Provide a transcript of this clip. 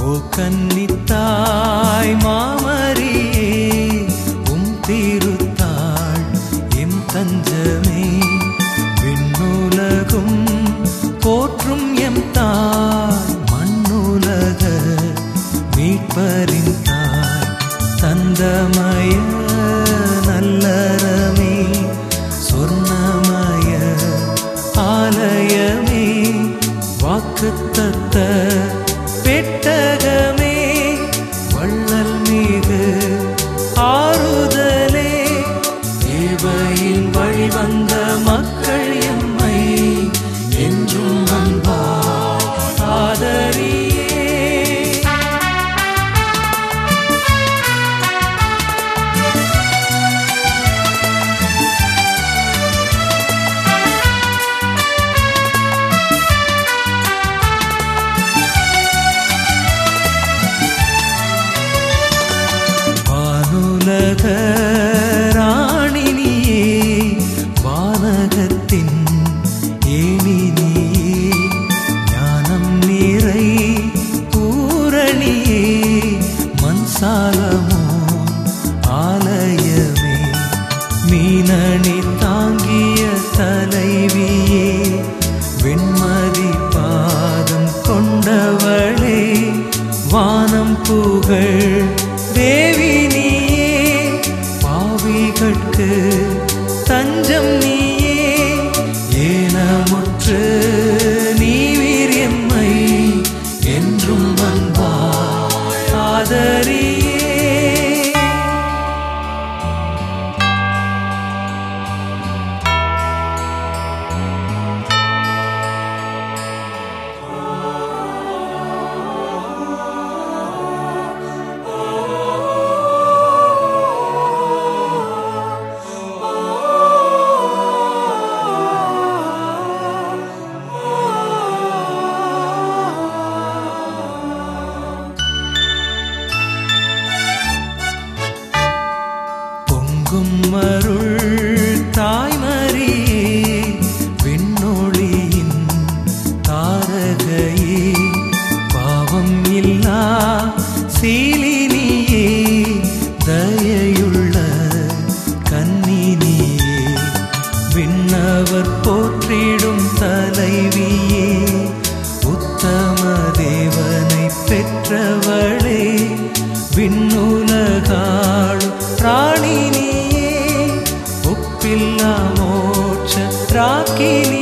ஓ கன்னித்தாய் மாமரியே உம் திருத்தாள் M தஞ்சமே விண்ணுலகும் போற்றும் M தாய் மண்ணுலக மீட்பரின் தாய் தந்தமய நல்லறமே சொர்ணமய ஆலயமே வாக்குத்தத்த பெட்டகமே வள்ளல் மிகு ஆறுதலே தேவையின் வழி வந்த மக்கள் எம்மை என்றும் அன்பாய் ஆதரியே வானுலக ராணினியே வானகத்தின் ஏனினியே ஞானம் நிறை பூரணியே மன்சாலமோ ஆலயமே மீனணி தாங்கிய தலைவியே வெண்மதி பாதம் கொண்டவளே வானம் புகழ் தேவி நீயே பாவிகட்கு தஞ்சம் நீயே ஏனமுற்று நீவீர் எம்மை என்றும் அன்பா ஆதரியே பொங்கும் அருள் தாய்மரியே விண்ணொளியின் தாரகையே பாவம் இல்லா சீலினியே தயையுள்ள கன்னினியே விண்ணவர் போற்றிடும் தலைவியே உத்தம தேவனை பெற்றவளே விண்ணுலகாளும் ராணினியே ஒப்பில்லா மோட்ச ராக்கினி